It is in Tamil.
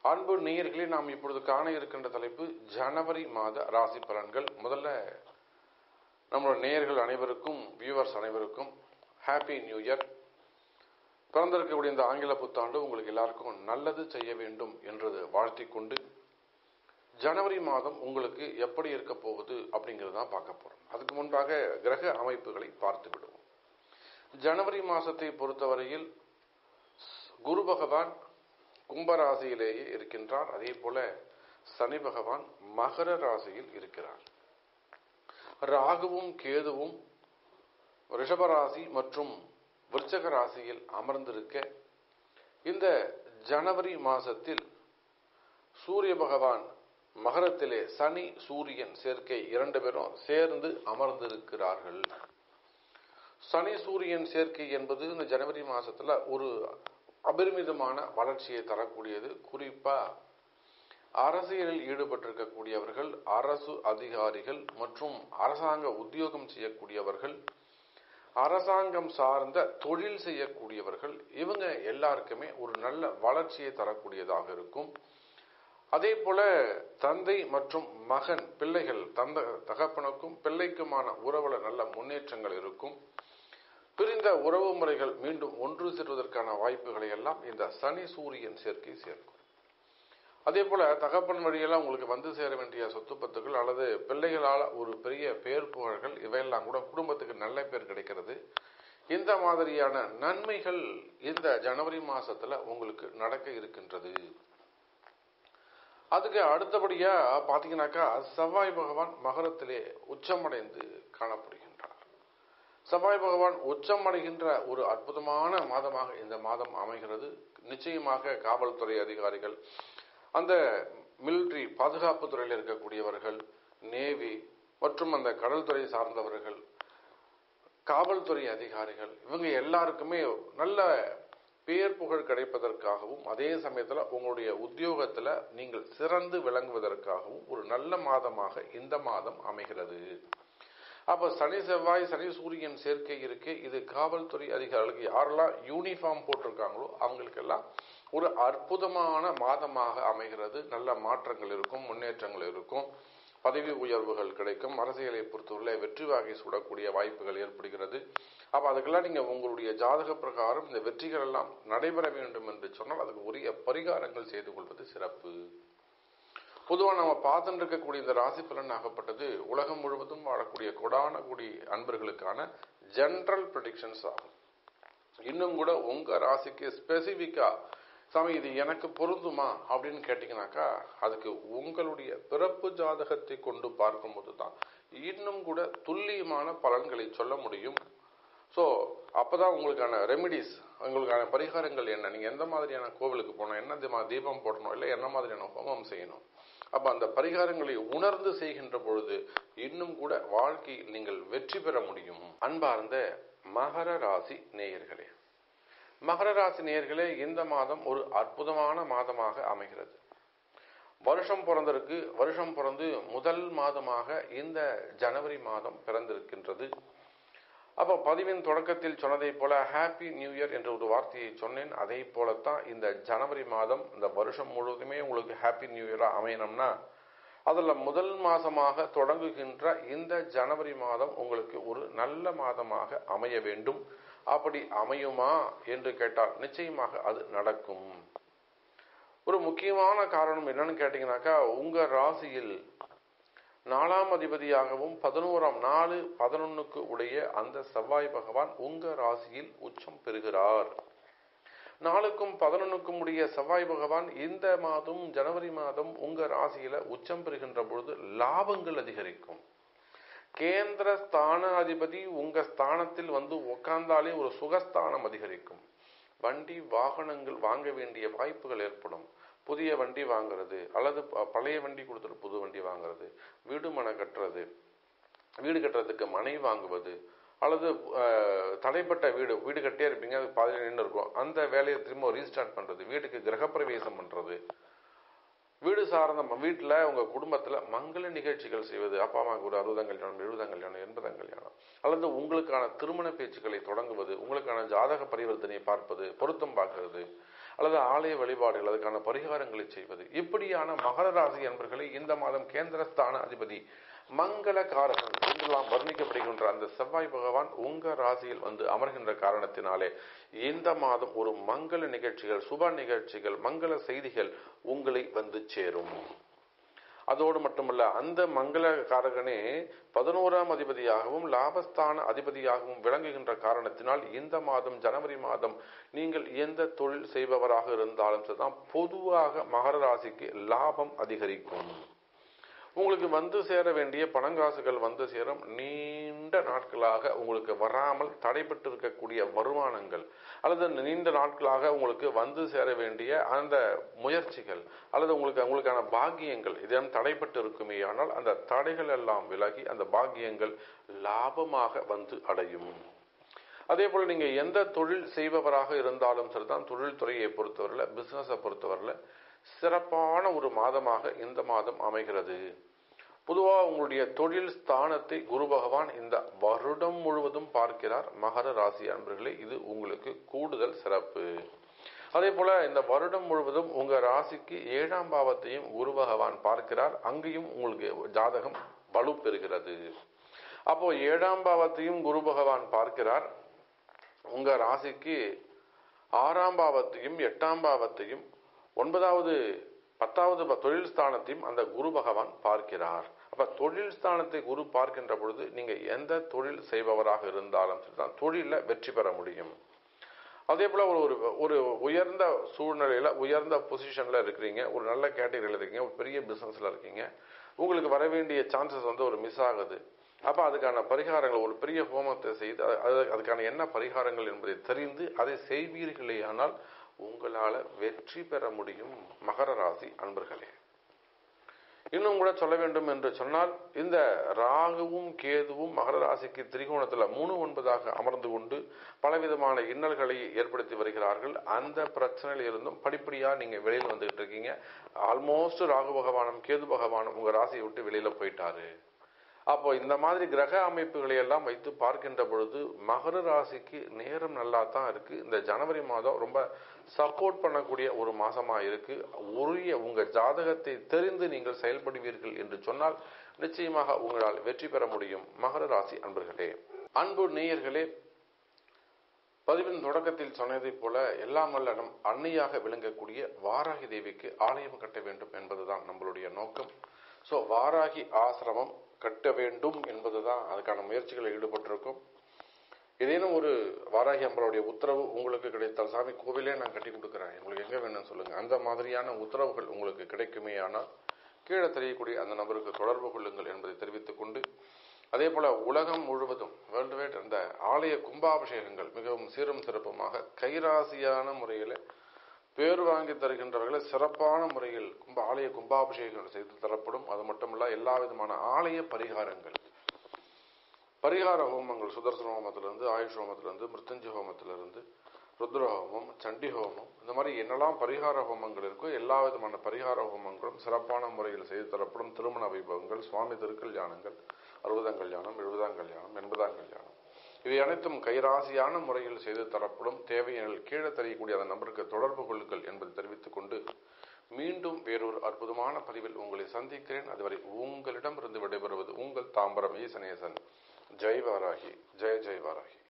அன்பு நேயர்களே நாம் இப்பொழுது காண இருக்கின்ற தலைப்பு ஜனவரி மாத ராசி பலன்கள் முதல்ல நம்மளோட நேயர்கள் அனைவருக்கும் வியூவர்ஸ் அனைவருக்கும் ஹாப்பி நியூ இயர் பிறந்திருக்கக்கூடிய இந்த ஆங்கில புத்தாண்டு உங்களுக்கு எல்லாருக்கும் நல்லது செய்ய வேண்டும் என்றது வாழ்த்திக் கொண்டு ஜனவரி மாதம் உங்களுக்கு எப்படி இருக்க போகுது அப்படிங்கிறது தான் பார்க்க போறோம் அதுக்கு முன்பாக கிரக அமைப்புகளை பார்த்து விடுவோம் ஜனவரி மாசத்தை பொறுத்தவரையில் குரு பகவான் கும்பராசியிலேயே இருக்கின்றார் அதே போல சனி பகவான் மகர ராசியில் இருக்கிறார் ராகுவும் கேதுவும் ரிஷபராசி மற்றும் விருச்சக ராசியில் அமர்ந்திருக்க இந்த ஜனவரி மாசத்தில் சூரிய பகவான் மகரத்திலே சனி சூரியன் சேர்க்கை இரண்டு பேரும் சேர்ந்து அமர்ந்திருக்கிறார்கள் சனி சூரியன் சேர்க்கை என்பது இந்த ஜனவரி மாசத்துல ஒரு அபரிமிதமான வளர்ச்சியை தரக்கூடியது குறிப்பா அரசியலில் ஈடுபட்டிருக்கக்கூடியவர்கள் அரசு அதிகாரிகள் மற்றும் அரசாங்க உத்தியோகம் செய்யக்கூடியவர்கள் அரசாங்கம் சார்ந்த தொழில் செய்யக்கூடியவர்கள் இவங்க எல்லாருக்குமே ஒரு நல்ல வளர்ச்சியை தரக்கூடியதாக இருக்கும் அதே போல தந்தை மற்றும் மகன் பிள்ளைகள் தந்த தகப்பனுக்கும் பிள்ளைக்குமான உறவுல நல்ல முன்னேற்றங்கள் இருக்கும் பிரிந்த உறவு முறைகள் மீண்டும் ஒன்று சேர்வதற்கான வாய்ப்புகளை எல்லாம் இந்த சனி சூரியன் சேர்க்கை சேர்க்கும் அதே போல தகப்பன் வழியெல்லாம் உங்களுக்கு வந்து சேர வேண்டிய சொத்து பத்துகள் அல்லது பிள்ளைகளால் ஒரு பெரிய பேர் புகழ்கள் இவையெல்லாம் கூட குடும்பத்துக்கு நல்ல பேர் கிடைக்கிறது இந்த மாதிரியான நன்மைகள் இந்த ஜனவரி மாசத்துல உங்களுக்கு நடக்க இருக்கின்றது அதுக்கு அடுத்தபடியா பாத்தீங்கன்னாக்கா செவ்வாய் பகவான் மகரத்திலே உச்சமடைந்து காணப்படுகின்றார் செவ்வாய் பகவான் உச்சமடைகின்ற ஒரு அற்புதமான மாதமாக இந்த மாதம் அமைகிறது நிச்சயமாக காவல்துறை அதிகாரிகள் அந்த மிலிட்ரி பாதுகாப்பு துறையில் இருக்கக்கூடியவர்கள் நேவி மற்றும் அந்த கடல் துறை சார்ந்தவர்கள் காவல்துறை அதிகாரிகள் இவங்க எல்லாருக்குமே நல்ல பேர் புகழ் கிடைப்பதற்காகவும் அதே சமயத்தில் உங்களுடைய உத்தியோகத்தில் நீங்கள் சிறந்து விளங்குவதற்காகவும் ஒரு நல்ல மாதமாக இந்த மாதம் அமைகிறது அப்ப சனி செவ்வாய் சனி சூரியன் சேர்க்கை இருக்கு இது காவல்துறை அதிகாரிகளுக்கு யாரெல்லாம் யூனிஃபார்ம் போட்டிருக்காங்களோ அவங்களுக்கெல்லாம் ஒரு அற்புதமான மாதமாக அமைகிறது நல்ல மாற்றங்கள் இருக்கும் முன்னேற்றங்கள் இருக்கும் பதவி உயர்வுகள் கிடைக்கும் அரசியலை பொறுத்தவரை வெற்றி வாகை சூடக்கூடிய வாய்ப்புகள் ஏற்படுகிறது அப்ப அதுக்கெல்லாம் நீங்க உங்களுடைய ஜாதக பிரகாரம் இந்த வெற்றிகள் எல்லாம் நடைபெற வேண்டும் என்று சொன்னால் அதுக்கு உரிய பரிகாரங்கள் செய்து கொள்வது சிறப்பு பொதுவாக நம்ம பார்த்துட்டு இருக்கக்கூடிய இந்த ராசி பலன் ஆகப்பட்டது உலகம் முழுவதும் வாழக்கூடிய கொடான கூடி அன்பர்களுக்கான ஜென்ரல் ப்ரடிக்ஷன்ஸ் ஆகும் இன்னும் கூட உங்க ராசிக்கு ஸ்பெசிபிக்கா சாமி இது எனக்கு பொருந்துமா அப்படின்னு கேட்டீங்கன்னாக்கா அதுக்கு உங்களுடைய பிறப்பு ஜாதகத்தை கொண்டு பார்க்கும்போது தான் இன்னும் கூட துல்லியமான பலன்களை சொல்ல முடியும் ஸோ அப்பதான் உங்களுக்கான ரெமிடிஸ் உங்களுக்கான பரிகாரங்கள் என்ன நீங்க எந்த மாதிரியான கோவிலுக்கு போகணும் என்ன தீபம் போடணும் இல்லை என்ன மாதிரியான ஹோமம் செய்யணும் அப்ப அந்த பரிகாரங்களை உணர்ந்து செய்கின்ற பொழுது இன்னும் கூட வாழ்க்கையில் நீங்கள் வெற்றி பெற முடியும் அன்பார்ந்த மகர ராசி நேயர்களே மகர ராசி நேயர்களே இந்த மாதம் ஒரு அற்புதமான மாதமாக அமைகிறது வருஷம் பிறந்தருக்கு வருஷம் பிறந்து முதல் மாதமாக இந்த ஜனவரி மாதம் பிறந்திருக்கின்றது அப்போ பதிவின் தொடக்கத்தில் சொன்னதை போல ஹாப்பி நியூ இயர் என்ற ஒரு வார்த்தையை சொன்னேன் அதே போலத்தான் இந்த ஜனவரி மாதம் இந்த வருஷம் முழுவதுமே உங்களுக்கு ஹாப்பி நியூ இயரா அமையணும்னா அதில் முதல் மாதமாக தொடங்குகின்ற இந்த ஜனவரி மாதம் உங்களுக்கு ஒரு நல்ல மாதமாக அமைய வேண்டும் அப்படி அமையுமா என்று கேட்டால் நிச்சயமாக அது நடக்கும் ஒரு முக்கியமான காரணம் என்னன்னு கேட்டீங்கன்னாக்கா உங்க ராசியில் நாலாம் அதிபதியாகவும் பதினோராம் நாலு பதினொன்னுக்கு உடைய அந்த செவ்வாய் பகவான் உங்க ராசியில் உச்சம் பெறுகிறார் நாளுக்கும் பதினொன்னுக்கும் உடைய செவ்வாய் பகவான் இந்த மாதம் ஜனவரி மாதம் உங்க ராசியில உச்சம் பெறுகின்ற பொழுது லாபங்கள் அதிகரிக்கும் கேந்திர ஸ்தான அதிபதி உங்க ஸ்தானத்தில் வந்து உட்கார்ந்தாலே ஒரு சுகஸ்தானம் அதிகரிக்கும் வண்டி வாகனங்கள் வாங்க வேண்டிய வாய்ப்புகள் ஏற்படும் புதிய வண்டி வாங்குறது அல்லது பழைய வண்டி கொடுத்துட்டு புது வண்டி வாங்குறது வீடு மனை கட்டுறது வீடு கட்டுறதுக்கு மனை வாங்குவது அல்லது தடைப்பட்ட வீடு வீடு கட்டியே இருப்பீங்க அது பாதியில் நின்று இருக்கும் அந்த வேலையை திரும்ப ரீஸ்டார்ட் பண்றது வீட்டுக்கு கிரகப்பிரவேசம் பண்றது வீடு சார்ந்த வீட்டில் உங்க குடும்பத்தில் மங்கள நிகழ்ச்சிகள் செய்வது அப்பா அம்மாவுக்கு ஒரு அறுபதாம் கல்யாணம் எழுபதாம் கல்யாணம் எண்பதாம் கல்யாணம் அல்லது உங்களுக்கான திருமண பேச்சுக்களை தொடங்குவது உங்களுக்கான ஜாதக பரிவர்த்தனையை பார்ப்பது பொருத்தம் பார்க்கிறது அல்லது ஆலய வழிபாடுகள் அதுக்கான பரிகாரங்களை செய்வது இப்படியான மகர ராசி என்பர்களை இந்த மாதம் கேந்திரஸ்தான அதிபதி மங்களகாரகன் என்றெல்லாம் வர்ணிக்கப்படுகின்ற அந்த செவ்வாய் பகவான் உங்க ராசியில் வந்து அமர்கின்ற காரணத்தினாலே இந்த மாதம் ஒரு மங்கள நிகழ்ச்சிகள் சுப நிகழ்ச்சிகள் மங்கள செய்திகள் உங்களை வந்து சேரும் அதோடு மட்டுமல்ல அந்த மங்கள காரகனே பதினோராம் அதிபதியாகவும் லாபஸ்தான அதிபதியாகவும் விளங்குகின்ற காரணத்தினால் இந்த மாதம் ஜனவரி மாதம் நீங்கள் எந்த தொழில் செய்பவராக இருந்தாலும் சரிதான் பொதுவாக மகர ராசிக்கு லாபம் அதிகரிக்கும் உங்களுக்கு வந்து சேர வேண்டிய பணங்காசுகள் வந்து சேரும் நீண்ட நாட்களாக உங்களுக்கு வராமல் தடைபட்டு இருக்கக்கூடிய வருமானங்கள் அல்லது நீண்ட நாட்களாக உங்களுக்கு வந்து சேர வேண்டிய அந்த முயற்சிகள் அல்லது உங்களுக்கு உங்களுக்கான பாக்கியங்கள் இதெல்லாம் தடைப்பட்டு இருக்குமே ஆனால் அந்த தடைகள் எல்லாம் விலகி அந்த பாக்கியங்கள் லாபமாக வந்து அடையும் அதே போல் நீங்க எந்த தொழில் செய்பவராக இருந்தாலும் சரிதான் தொழில் துறையை பொறுத்தவரையில் பிசினஸை பொறுத்தவரையில் சிறப்பான ஒரு மாதமாக இந்த மாதம் அமைகிறது பொதுவாக உங்களுடைய தொழில் ஸ்தானத்தை குரு பகவான் இந்த வருடம் முழுவதும் பார்க்கிறார் மகர ராசி அன்பர்களே இது உங்களுக்கு கூடுதல் சிறப்பு அதே போல இந்த வருடம் முழுவதும் உங்க ராசிக்கு ஏழாம் பாவத்தையும் குரு பகவான் பார்க்கிறார் அங்கேயும் உங்களுக்கு ஜாதகம் வலு பெறுகிறது அப்போ ஏழாம் பாவத்தையும் குரு பகவான் பார்க்கிறார் உங்க ராசிக்கு ஆறாம் பாவத்தையும் எட்டாம் பாவத்தையும் ஒன்பதாவது பத்தாவது தொழில் ஸ்தானத்தையும் அந்த குரு பகவான் பார்க்கிறார் அப்ப தொழில் ஸ்தானத்தை குரு பார்க்கின்ற பொழுது நீங்க எந்த தொழில் செய்பவராக இருந்தாலும் சரிதான் தொழில வெற்றி பெற முடியும் அதே போல ஒரு ஒரு உயர்ந்த சூழ்நிலையில உயர்ந்த பொசிஷன்ல இருக்கிறீங்க ஒரு நல்ல கேட்டகரியில் இருக்கீங்க ஒரு பெரிய பிசினஸ்ல இருக்கீங்க உங்களுக்கு வர வேண்டிய சான்சஸ் வந்து ஒரு மிஸ் ஆகுது அப்ப அதுக்கான பரிகாரங்கள் ஒரு பெரிய ஹோமத்தை செய்து அது அதுக்கான என்ன பரிகாரங்கள் என்பதை தெரிந்து அதை செய்வீர்களே ஆனால் உங்களால வெற்றி பெற முடியும் மகர ராசி அன்பர்களே இன்னும் கூட சொல்ல வேண்டும் என்று சொன்னால் இந்த ராகுவும் கேதுவும் மகர ராசிக்கு திரிகோணத்துல மூணு ஒன்பதாக அமர்ந்து கொண்டு பலவிதமான இன்னல்களை ஏற்படுத்தி வருகிறார்கள் அந்த பிரச்சனையில இருந்தும் படிப்படியா நீங்க வெளியில் வந்துகிட்டு இருக்கீங்க ஆல்மோஸ்ட் ராகு பகவானும் கேது பகவானும் உங்க ராசியை விட்டு வெளியில போயிட்டாரு அப்போ இந்த மாதிரி கிரக அமைப்புகளை எல்லாம் வைத்து பார்க்கின்ற பொழுது மகர ராசிக்கு நேரம் நல்லா தான் இருக்கு இந்த ஜனவரி மாதம் ரொம்ப சப்போர்ட் பண்ணக்கூடிய ஒரு மாசமா இருக்கு உரிய உங்க ஜாதகத்தை தெரிந்து நீங்கள் செயல்படுவீர்கள் என்று சொன்னால் நிச்சயமாக உங்களால் வெற்றி பெற முடியும் மகர ராசி அன்பர்களே அன்பு நேயர்களே பதிவின் தொடக்கத்தில் சொன்னதைப் போல எல்லாம் வல்ல நம் அன்னையாக விளங்கக்கூடிய வாராகி தேவிக்கு ஆலயம் கட்ட வேண்டும் என்பதுதான் நம்மளுடைய நோக்கம் ஸோ வாராகி ஆசிரமம் கட்ட வேண்டும் என்பதுதான் அதுக்கான முயற்சிகளில் ஈடுபட்டிருக்கும் ஏதேனும் ஒரு வாராகி அம்பளுடைய உத்தரவு உங்களுக்கு கிடைத்தால் சாமி கோவிலே நான் கட்டி கொடுக்குறேன் உங்களுக்கு எங்க வேணும்னு சொல்லுங்க அந்த மாதிரியான உத்தரவுகள் உங்களுக்கு கிடைக்குமே ஆனால் கீழே தெரியக்கூடிய அந்த நபருக்கு தொடர்பு கொள்ளுங்கள் என்பதை தெரிவித்துக் கொண்டு அதே போல உலகம் முழுவதும் வேர்ல்டு வைட் அந்த ஆலய கும்பாபிஷேகங்கள் மிகவும் சீரும் சிறப்புமாக கைராசியான முறையில் பேர் வாங்கி தருகின்றவர்களை சிறப்பான முறையில் கும்ப ஆலய கும்பாபிஷேகங்கள் செய்து தரப்படும் அது மட்டுமல்ல எல்லா விதமான ஆலய பரிகாரங்கள் பரிகார ஹோமங்கள் சுதர்சன ஹோமத்திலிருந்து ஆயுஷ் ஹோமத்திலிருந்து மிருத்தஞ்சு ஹோமத்திலிருந்து ருத்ர ஹோமம் சண்டி ஹோமம் இந்த மாதிரி என்னெல்லாம் பரிகார ஹோமங்கள் இருக்கோ எல்லா விதமான பரிகார ஹோமங்களும் சிறப்பான முறையில் செய்து தரப்படும் திருமண வைபவங்கள் சுவாமி திருக்கல்யாணங்கள் அறுபதாம் கல்யாணம் எழுபதாம் கல்யாணம் எண்பதாம் கல்யாணம் இவை அனைத்தும் கைராசியான முறையில் செய்து தரப்படும் தேவையெனில் கீழே தெரியக்கூடிய அந்த நபருக்கு தொடர்பு கொள்ளுங்கள் என்பதை தெரிவித்துக் கொண்டு மீண்டும் வேறொரு அற்புதமான பதிவில் உங்களை சந்திக்கிறேன் அதுவரை உங்களிடமிருந்து விடைபெறுவது உங்கள் தாம்பரம் ஈசனேசன் ஜெய் வாராகி ஜெய ஜெய் வாராகி